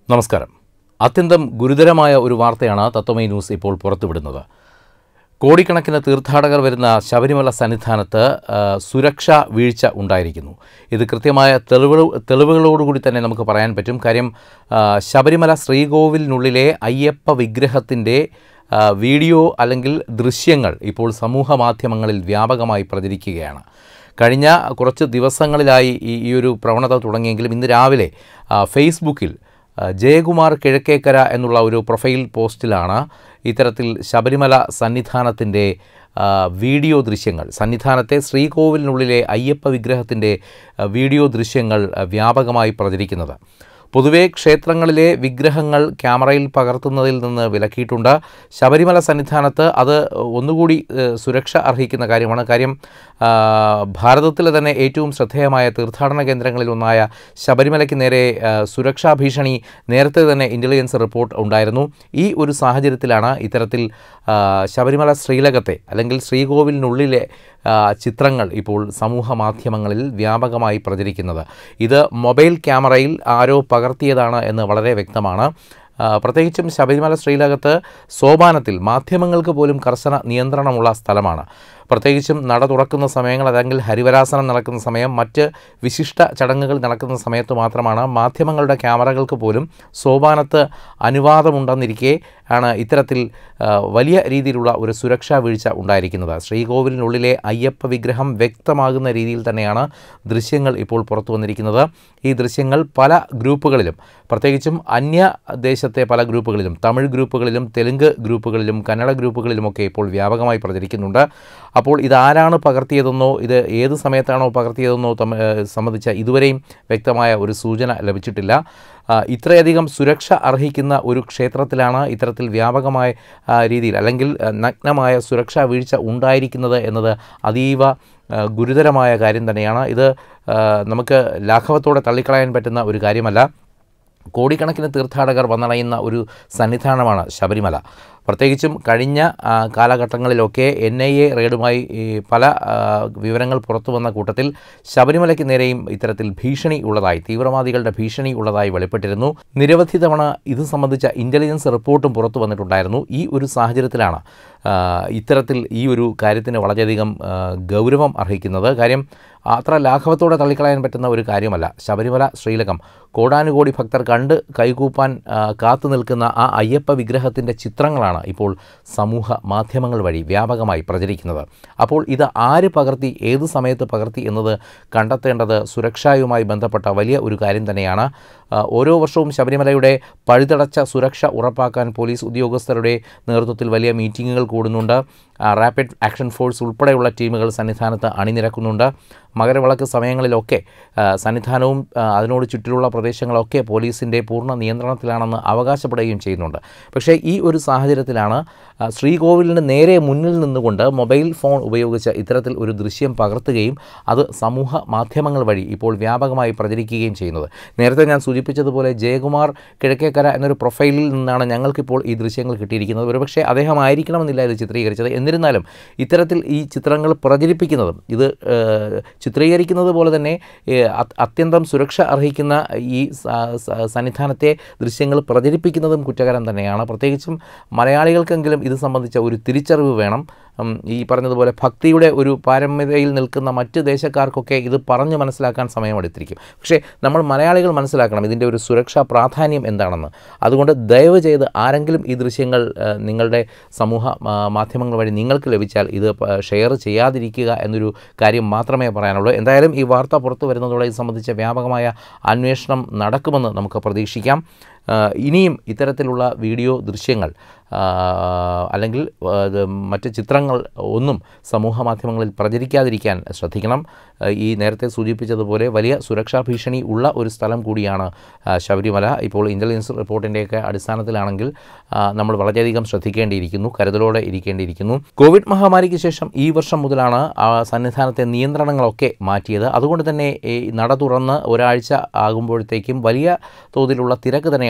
നമസ്കാരം അത്യന്തം ഗുരുതരമായ ഒരു വാർത്തയാണ് തത്വമൈ ന്യൂസ് ഇപ്പോൾ പുറത്തുവിടുന്നത് കോടിക്കണക്കിന് തീർത്ഥാടകർ വരുന്ന ശബരിമല സന്നിധാനത്ത് ആ, സുരക്ഷാ വീഴ്ച ഉണ്ടായിരിക്കുന്നു ഇത് കൃത്യമായ തെളിവ് തെളിവുകളോടുകൂടി തന്നെ നമുക്ക് പറയാൻ പറ്റും കാര്യം ആ, ശബരിമല ശ്രീകോവിലിനുള്ളിലെ അയ്യപ്പ വിഗ്രഹത്തിൻ്റെ ആ, വീഡിയോ അല്ലെങ്കിൽ ദൃശ്യങ്ങൾ ഇപ്പോൾ സമൂഹ മാധ്യമങ്ങളിൽ വ്യാപകമായി പ്രചരിക്കുകയാണ് കഴിഞ്ഞ കുറച്ച് ദിവസങ്ങളിലായി ഈ ഈ ഒരു പ്രവണത തുടങ്ങിയെങ്കിലും ഇന്ന് രാവിലെ ആ, ഫേസ്ബുക്കിൽ ആ, ജയകുമാർ കിഴക്കേക്കര എന്നുള്ള ഒരു പ്രൊഫൈൽ പോസ്റ്റിലാണ് ഇത്തരത്തിൽ ശബരിമല സന്നിധാനത്തിൻ്റെ ആ, വീഡിയോ ദൃശ്യങ്ങൾ സന്നിധാനത്തെ ശ്രീകോവിലിനുള്ളിലെ അയ്യപ്പ വിഗ്രഹത്തിൻ്റെ ആ, വീഡിയോ ദൃശ്യങ്ങൾ ആ, വ്യാപകമായി പ്രചരിക്കുന്നത് പൊതുവേ ക്ഷേത്രങ്ങളിലെ വിഗ്രഹങ്ങൾ ക്യാമറയിൽ പകർത്തുന്നതിൽ നിന്ന് വിലക്കിയിട്ടുണ്ട് ശബരിമല സന്നിധാനത്ത് അത് ഒന്നുകൂടി ഏഹ്, സുരക്ഷ അർഹിക്കുന്ന കാര്യമാണ് കാര്യം ആ, ഭാരതത്തിലെ തന്നെ ഏറ്റവും ശ്രദ്ധേയമായ തീർത്ഥാടന കേന്ദ്രങ്ങളിൽ ഒന്നായ ശബരിമലയ്ക്ക് നേരെ ആ, സുരക്ഷാ ഭീഷണി നേരത്തെ തന്നെ ഇൻ്റലിജൻസ് റിപ്പോർട്ട് ഉണ്ടായിരുന്നു ഈ ഒരു സാഹചര്യത്തിലാണ് ഇത്തരത്തിൽ ആ, ശബരിമല ശ്രീലകത്തെ അല്ലെങ്കിൽ ശ്രീകോവിലിനുള്ളിലെ ആ, ചിത്രങ്ങൾ ഇപ്പോൾ സമൂഹ മാധ്യമങ്ങളിൽ വ്യാപകമായി പ്രചരിക്കുന്നത് ഇത് മൊബൈൽ ക്യാമറയിൽ ആരോ പകർത്തിയതാണ് എന്ന് വളരെ വ്യക്തമാണ് ആ, പ്രത്യേകിച്ചും ശബരിമല ശ്രീലകത്ത് സോപാനത്തിൽ മാധ്യമങ്ങൾക്ക് പോലും കർശന നിയന്ത്രണമുള്ള സ്ഥലമാണ് പ്രത്യേകിച്ചും നട തുറക്കുന്ന സമയങ്ങൾ അല്ലെങ്കിൽ ഹരിവരാസനം നടക്കുന്ന സമയം മറ്റ് വിശിഷ്ട ചടങ്ങുകൾ നടക്കുന്ന സമയത്ത് മാത്രമാണ് മാധ്യമങ്ങളുടെ ക്യാമറകൾക്ക് പോലും സോപാനത്ത് അനുവാദമുണ്ടെന്നിരിക്കെ ആണ് ഇത്തരത്തിൽ ആ, വലിയ രീതിയിലുള്ള ഒരു സുരക്ഷാ വീഴ്ച ഉണ്ടായിരിക്കുന്നത് ശ്രീകോവിലിനുള്ളിലെ അയ്യപ്പ വിഗ്രഹം വ്യക്തമാകുന്ന രീതിയിൽ തന്നെയാണ് ദൃശ്യങ്ങൾ ഇപ്പോൾ പുറത്തു വന്നിരിക്കുന്നത് ഈ ദൃശ്യങ്ങൾ പല ഗ്രൂപ്പുകളിലും പ്രത്യേകിച്ചും അന്യ ദേശത്തെ പല ഗ്രൂപ്പുകളിലും തമിഴ് ഗ്രൂപ്പുകളിലും തെലുങ്ക് ഗ്രൂപ്പുകളിലും കന്നഡ ഗ്രൂപ്പുകളിലുമൊക്കെ ഇപ്പോൾ വ്യാപകമായി പ്രചരിക്കുന്നുണ്ട് അപ്പോൾ ഇതാരാണ് പകർത്തിയതെന്നോ ഇത് ഏത് സമയത്താണോ പകർത്തിയതെന്നോ തമ്മ ഏഹ് സംബന്ധിച്ച ഇതുവരെയും വ്യക്തമായ ഒരു സൂചന ലഭിച്ചിട്ടില്ല ആ, ഇത്രയധികം സുരക്ഷ അർഹിക്കുന്ന ഒരു ക്ഷേത്രത്തിലാണ് ഇത്തരത്തിൽ വ്യാപകമായ ആ, രീതിയിൽ അല്ലെങ്കിൽ ആ, നഗ്നമായ സുരക്ഷാ വീഴ്ച ഉണ്ടായിരിക്കുന്നത് എന്നത് അതീവ ആ, ഗുരുതരമായ കാര്യം തന്നെയാണ് ഇത് ആ, നമുക്ക് ലാഘവത്തോടെ തള്ളിക്കളയാൻ പറ്റുന്ന ഒരു കാര്യമല്ല കോടിക്കണക്കിന് തീർത്ഥാടകർ വന്നണയുന്ന ഒരു സന്നിധാനമാണ് ശബരിമല പ്രത്യേകിച്ചും കഴിഞ്ഞ ആ, കാലഘട്ടങ്ങളിലൊക്കെ എൻ ഐ എ റെയ്ഡുമായി ഈ പല ആ, വിവരങ്ങൾ പുറത്തു വന്ന കൂട്ടത്തിൽ ശബരിമലയ്ക്ക് നേരെയും ഇത്തരത്തിൽ ഭീഷണി ഉള്ളതായി തീവ്രവാദികളുടെ ഭീഷണി ഉള്ളതായി വെളിപ്പെട്ടിരുന്നു നിരവധി തവണ ഇത് സംബന്ധിച്ച ഇൻ്റലിജൻസ് റിപ്പോർട്ടും പുറത്തു വന്നിട്ടുണ്ടായിരുന്നു ഈ ഒരു സാഹചര്യത്തിലാണ് ആ, ഇത്തരത്തിൽ ഈ ഒരു കാര്യത്തിന് വളരെയധികം ആ, ഗൗരവം അർഹിക്കുന്നത് കാര്യം അത്ര ലാഘവത്തോടെ തള്ളിക്കളയാൻ പറ്റുന്ന ഒരു കാര്യമല്ല ശബരിമല ശ്രീലകം കോടാനുകോടി ഭക്തർ കണ്ട് കൈകൂപ്പാൻ ആ, കാത്തു നിൽക്കുന്ന ആ അയ്യപ്പ വിഗ്രഹത്തിൻ്റെ ചിത്രങ്ങളാണ് ഇപ്പോൾ സമൂഹ മാധ്യമങ്ങൾ വഴി വ്യാപകമായി പ്രചരിക്കുന്നത് അപ്പോൾ ഇത് ആര് പകർത്തി ഏത് സമയത്ത് പകർത്തി എന്നത് കണ്ടെത്തേണ്ടത് സുരക്ഷയുമായി ബന്ധപ്പെട്ട വലിയ ഒരു കാര്യം തന്നെയാണ് ആ, ഓരോ വർഷവും ശബരിമലയുടെ പഴുതടച്ച സുരക്ഷ ഉറപ്പാക്കാൻ പോലീസ് ഉദ്യോഗസ്ഥരുടെ നേതൃത്വത്തിൽ വലിയ മീറ്റിങ്ങുകൾ കൂടുന്നുണ്ട് ആ, റാപ്പിഡ് ആക്ഷൻ ഫോഴ്സ് ഉൾപ്പെടെയുള്ള ടീമുകൾ സന്നിധാനത്ത് അണിനിരക്കുന്നുണ്ട് മകരവിളക്ക് സമയങ്ങളിലൊക്കെ ആ, സന്നിധാനവും ആ, അതിനോട് ചുറ്റിലുള്ള പ്രദേശങ്ങളൊക്കെ പോലീസിൻ്റെ പൂർണ്ണ നിയന്ത്രണത്തിലാണെന്ന് അവകാശപ്പെടുകയും ചെയ്യുന്നുണ്ട് പക്ഷേ ഈ ഒരു സാഹചര്യത്തിലാണ് ആ, ശ്രീകോവിലിന് നേരെ മുന്നിൽ നിന്നുകൊണ്ട് മൊബൈൽ ഫോൺ ഉപയോഗിച്ച് ഇത്തരത്തിൽ ഒരു ദൃശ്യം പകർത്തുകയും അത് സമൂഹ മാധ്യമങ്ങൾ വഴി ഇപ്പോൾ വ്യാപകമായി പ്രചരിക്കുകയും ചെയ്യുന്നത് നേരത്തെ ഞാൻ സൂചിപ്പിച്ചതുപോലെ ജയകുമാർ കിഴക്കേക്കര എന്നൊരു പ്രൊഫൈലിൽ നിന്നാണ് ഞങ്ങൾക്കിപ്പോൾ ഈ ദൃശ്യങ്ങൾ കിട്ടിയിരിക്കുന്നത് ഒരുപക്ഷെ അദ്ദേഹം ആയിരിക്കണമെന്നില്ല ഇത് ചിത്രീകരിച്ചത് എന്നിരുന്നാലും ഇത്തരത്തിൽ ഈ ചിത്രങ്ങൾ പ്രചരിപ്പിക്കുന്നതും ഇത് ഏഹ്, ചിത്രീകരിക്കുന്നത് പോലെ തന്നെ ഏഹ്, അത്- അത്യന്തം സുരക്ഷ അർഹിക്കുന്ന ഈ സ- സ- സന്നിധാനത്തെ ദൃശ്യങ്ങൾ പ്രചരിപ്പിക്കുന്നതും കുറ്റകരം തന്നെയാണ് പ്രത്യേകിച്ചും മലയാളികൾക്കെങ്കിലും ഇത് സംബന്ധിച്ച ഒരു തിരിച്ചറിവ് വേണം ഉം, ഈ പറഞ്ഞതുപോലെ ഭക്തിയുടെ ഒരു പാരമ്പര്യയിൽ നിൽക്കുന്ന മറ്റ് ദേശക്കാർക്കൊക്കെ ഇത് പറഞ്ഞു മനസ്സിലാക്കാൻ സമയമെടുത്തിരിക്കും പക്ഷേ നമ്മൾ മലയാളികൾ മനസ്സിലാക്കണം ഇതിൻ്റെ ഒരു സുരക്ഷാ പ്രാധാന്യം എന്താണെന്ന് അതുകൊണ്ട് ദയവ് ചെയ്ത് ആരെങ്കിലും ഈ ദൃശ്യങ്ങൾ ഏഹ്, നിങ്ങളുടെ സമൂഹ ആ, മാധ്യമങ്ങൾ വഴി നിങ്ങൾക്ക് ലഭിച്ചാൽ ഇത് പ- ഷെയർ ചെയ്യാതിരിക്കുക എന്നൊരു കാര്യം മാത്രമേ പറയാനുള്ളൂ എന്തായാലും ഈ വാർത്ത പുറത്തു വരുന്നതോടെ ഇത് സംബന്ധിച്ച വ്യാപകമായ അന്വേഷണം നടക്കുമെന്ന് നമുക്ക് പ്രതീക്ഷിക്കാം ആ, ഇനിയും ഇത്തരത്തിലുള്ള വീഡിയോ ദൃശ്യങ്ങൾ ആ, അല്ലെങ്കിൽ ആ, ഇത് മറ്റ് ചിത്രങ്ങൾ ഒന്നും സമൂഹ മാധ്യമങ്ങളിൽ പ്രചരിക്കാതിരിക്കാൻ ശ്രദ്ധിക്കണം ആ, ഈ നേരത്തെ സൂചിപ്പിച്ചതുപോലെ വലിയ സുരക്ഷാ ഭീഷണി ഉള്ള ഒരു സ്ഥലം കൂടിയാണ് ആ, ശബരിമല ഇപ്പോൾ ഇൻ്റലിജൻസ് റിപ്പോർട്ടിൻ്റെയൊക്കെ അടിസ്ഥാനത്തിലാണെങ്കിൽ ആ, നമ്മൾ വളരെയധികം ശ്രദ്ധിക്കേണ്ടിയിരിക്കുന്നു കരുതലോടെ ഇരിക്കേണ്ടിയിരിക്കുന്നു കോവിഡ് മഹാമാരിക്ക് ശേഷം ഈ വർഷം മുതലാണ് ആ സന്നിധാനത്തെ നിയന്ത്രണങ്ങളൊക്കെ മാറ്റിയത് അതുകൊണ്ട് തന്നെ ഈ നട തുറന്ന് ഒരാഴ്ച ആകുമ്പോഴത്തേക്കും വലിയ തോതിലുള്ള തിരക്ക് തന്നെയാണ്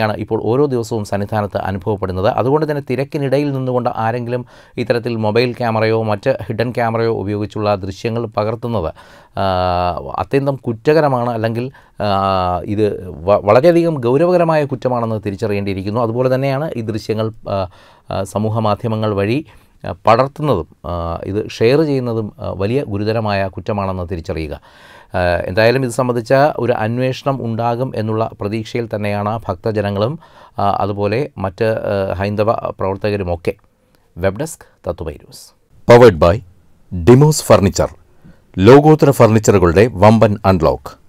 തന്നെയാണ് ഇപ്പോൾ ഓരോ ദിവസവും സന്നിധാനത്ത് അനുഭവപ്പെടുന്നത് അതുകൊണ്ട് തന്നെ തിരക്കിനിടയിൽ നിന്നുകൊണ്ട് ആരെങ്കിലും ഇത്തരത്തിൽ മൊബൈൽ ക്യാമറയോ മറ്റ് ഹിഡൻ ക്യാമറയോ ഉപയോഗിച്ചുള്ള ദൃശ്യങ്ങൾ പകർത്തുന്നത് ആ, അത്യന്തം കുറ്റകരമാണ് അല്ലെങ്കിൽ ആ, ഇത് വ- വളരെയധികം ഗൗരവകരമായ കുറ്റമാണെന്ന് തിരിച്ചറിയേണ്ടിയിരിക്കുന്നു അതുപോലെ തന്നെയാണ് ഈ ദൃശ്യങ്ങൾ ആ, ആ, സമൂഹ മാധ്യമങ്ങൾ വഴി ആ, പടർത്തുന്നതും ആ, ഇത് ഷെയർ ചെയ്യുന്നതും ആ, വലിയ ഗുരുതരമായ കുറ്റമാണെന്ന് തിരിച്ചറിയുക ആ, എന്തായാലും ഇത് സംബന്ധിച്ച ഒരു അന്വേഷണം ഉണ്ടാകും എന്നുള്ള പ്രതീക്ഷയിൽ തന്നെയാണ് ഭക്തജനങ്ങളും ആ, അതുപോലെ മറ്റ് ആ, ഹൈന്ദവ പ്രവർത്തകരുമൊക്കെ വെബ് ഡെസ്ക് തത്തുമൈ news powered by Demos furniture ലോകോത്തര ഫർണിച്ചറുകളുടെ വമ്പൻ അൺലോക്ക്